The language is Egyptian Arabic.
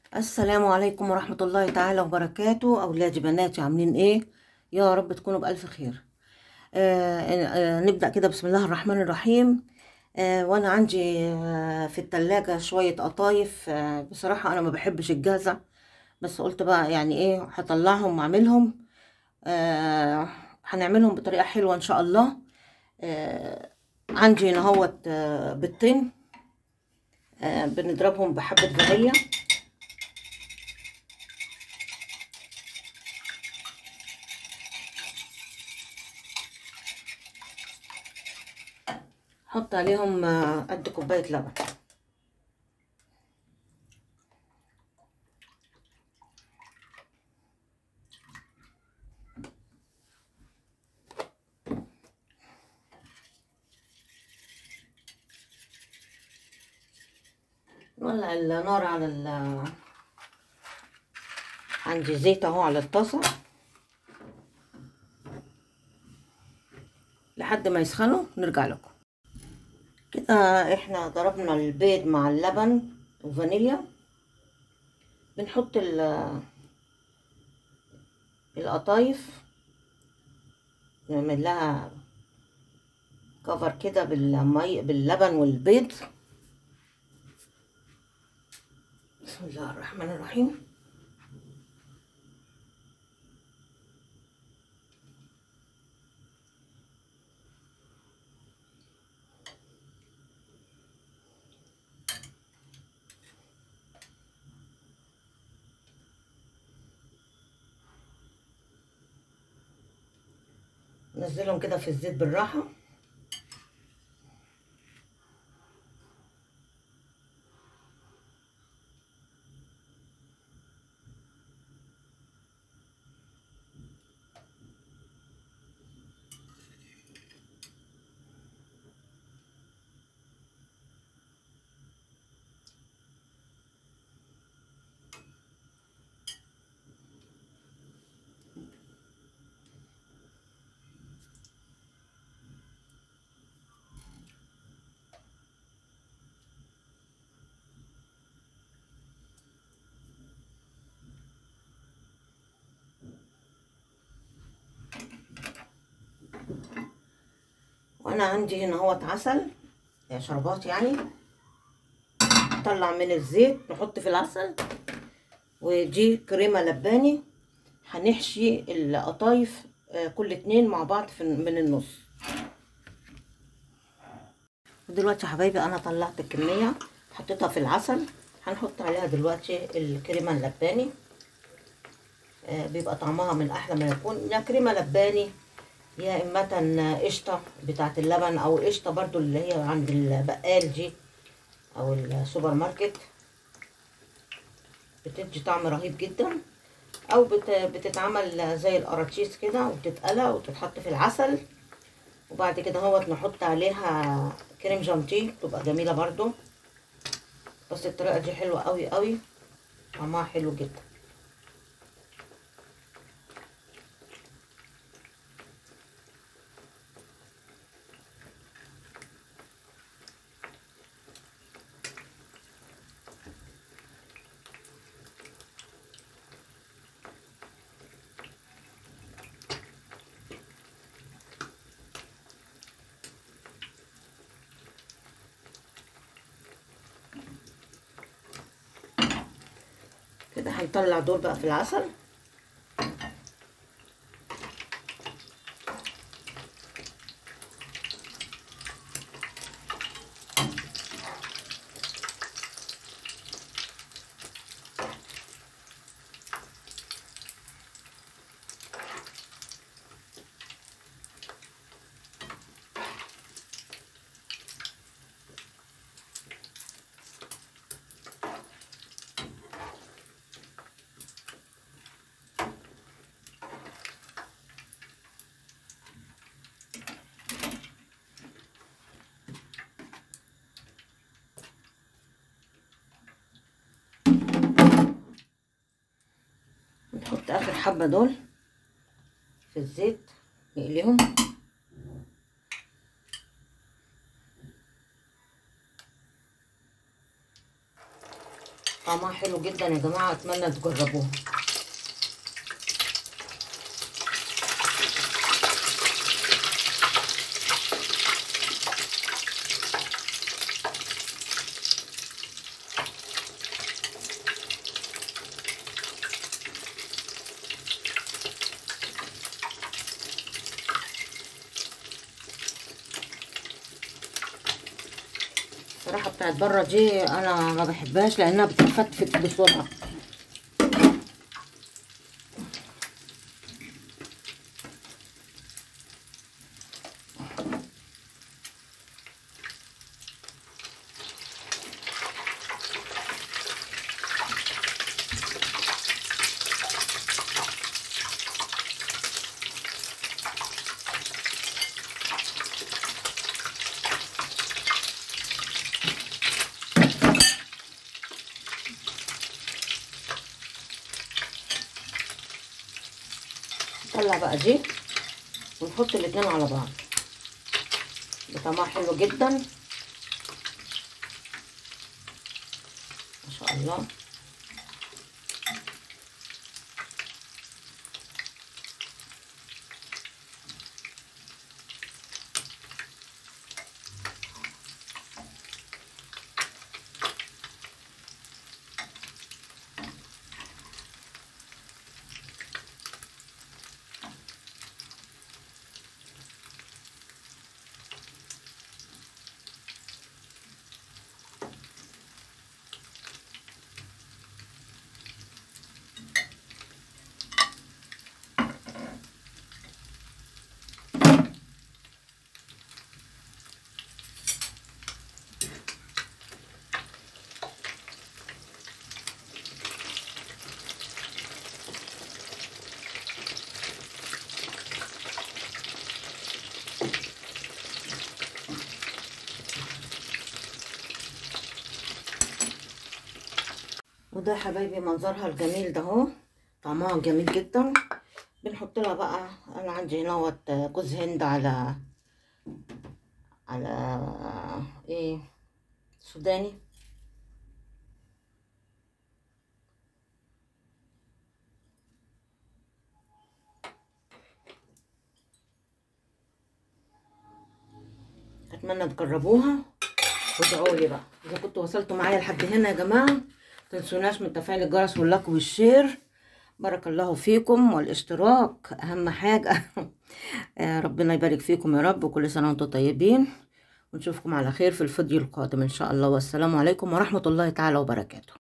السلام عليكم ورحمة الله تعالى وبركاته أولادي بناتي عاملين إيه يا رب تكونوا بألف خير آه آه نبدأ كده بسم الله الرحمن الرحيم آه وأنا عندي آه في التلاجة شوية قطايف آه بصراحة أنا ما بحبش الجازة بس قلت بقى يعني إيه هطلعهم وأعملهم آه هنعملهم بطريقة حلوة إن شاء الله آه عندي هنا هوت آه بيضتين آه بنضربهم بحبة فانيليا حط عليهم آه، قد كوباية لبن نولع النار على ال عندي زيت اهو على الطاسة لحد ما يسخنوا نرجع لكم كده احنا ضربنا البيض مع اللبن وفانيليا بنحط ال القطايف نعمل لها كفر كده بالمي باللبن والبيض بسم الله الرحمن الرحيم نزلهم كده في الزيت بالراحة وانا عندي هنا اهوت عسل يا شربات يعني نطلع من الزيت نحط في العسل ودي كريمة لباني هنحشي القطايف آه، كل اتنين مع بعض في من النص ودلوقتي يا حبايبي انا طلعت الكمية حطيتها في العسل هنحط عليها دلوقتي الكريمة اللباني آه، بيبقى طعمها من احلى ما يكون يا كريمة لباني يا اما قشطه بتاعه اللبن او قشطه برضو اللي هي عند البقال دي او السوبر ماركت بتدي طعم رهيب جدا او بت... بتتعمل زي القراطيس كده وتتقلى وتتحط في العسل وبعد كده هوت نحط عليها كريم جانتيه تبقى جميله برضو بس الطريقه دي حلوه قوي قوي طعمها حلو جدا كده هنطلع دول بقى في العسل نحط اخر حبة دول في الزيت نقليهم طعمها حلو جدا يا جماعه اتمنى تجربوها الصراحه بتاعت بره دي انا ما بحبهاش لانها بتتفتفت بسرعه نطلع بقى دي ونحط الاتنين على بعض بطعمها حلو جدا ما شاء الله وده يا حبايبي منظرها الجميل ده اهو طعمها جميل جدا بنحط لها بقى انا عندي هنا جوز هند على على ايه سوداني اتمنى تجربوها وادعوا لي بقى اذا كنتوا وصلتوا معايا لحد هنا يا جماعه تنسوناش من تفعيل الجرس واللايك والشير بارك الله فيكم والاشتراك اهم حاجه ربنا يبارك فيكم يا رب وكل سنه وانتم طيبين ونشوفكم على خير في الفيديو القادم ان شاء الله والسلام عليكم ورحمه الله تعالى وبركاته